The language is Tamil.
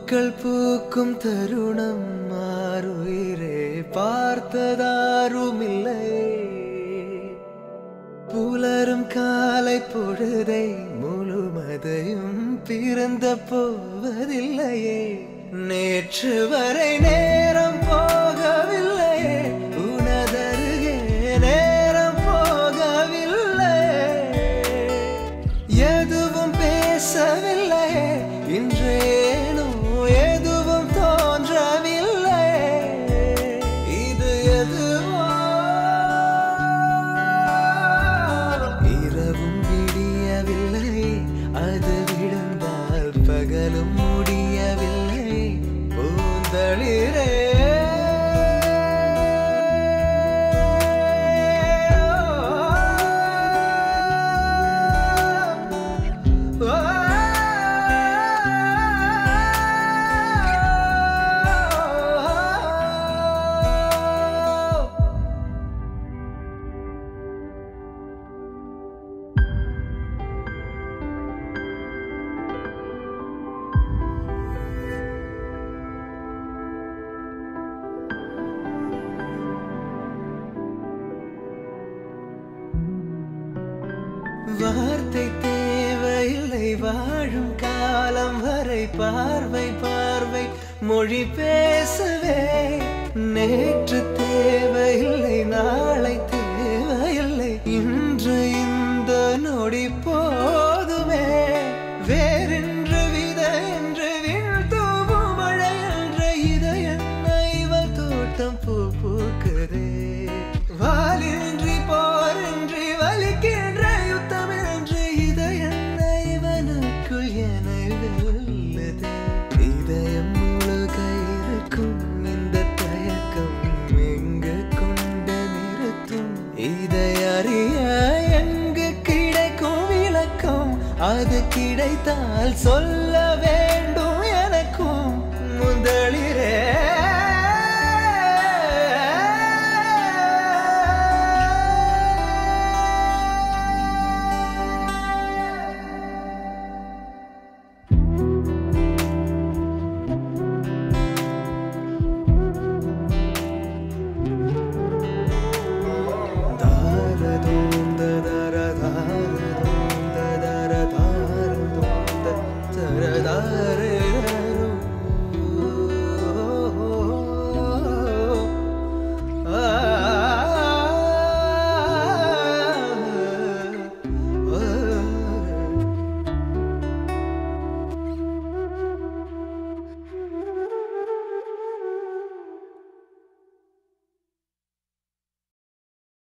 பூக்கள் பூக்கும் தருணம் மாறுயிரே பார்த்ததாருமில்லை புலரும் காலை பொழுதை முழுமதையும் பிறந்த போவதில்லையே நேற்று வரை நேரம் போகவில்லையே உனதருகே நேரம் போகவில்லை எதுவும் பேசவில்லை இன்றேனோ எதுவும் தோன்றவில்லை இது எதுவோ இரவும் விடியவில்லை அது விழுந்தால் பகலும் முடியவில்லை பூந்தளிரே வார்த்தை தேவையில்லை வாழும் காலம் வரை பார்வை பார்வை மொழி பேசவே நேற்று தேவையில்லை நாளை தேவையில்லை இன்று இந்த நொடி போதுமே வேறென்று வித என்று வீழ்த்தூவும் மழை என்ற இதயன்ன இவள் தோட்டம் பூ பூக்குதே வாலின்றி போரின்றி வலிக்கின்ற யுத்தம் என்று இதயன்ன இவனுக்குள் என வெல்லுதே இதயம் முழுக இருக்கும் இந்த தயக்கம் எங்கு கொண்டு நிறுத்தும் இதை அறிய எங்கு கிடைக்கும் விளக்கம் அது கிடைத்தால் சொல்ல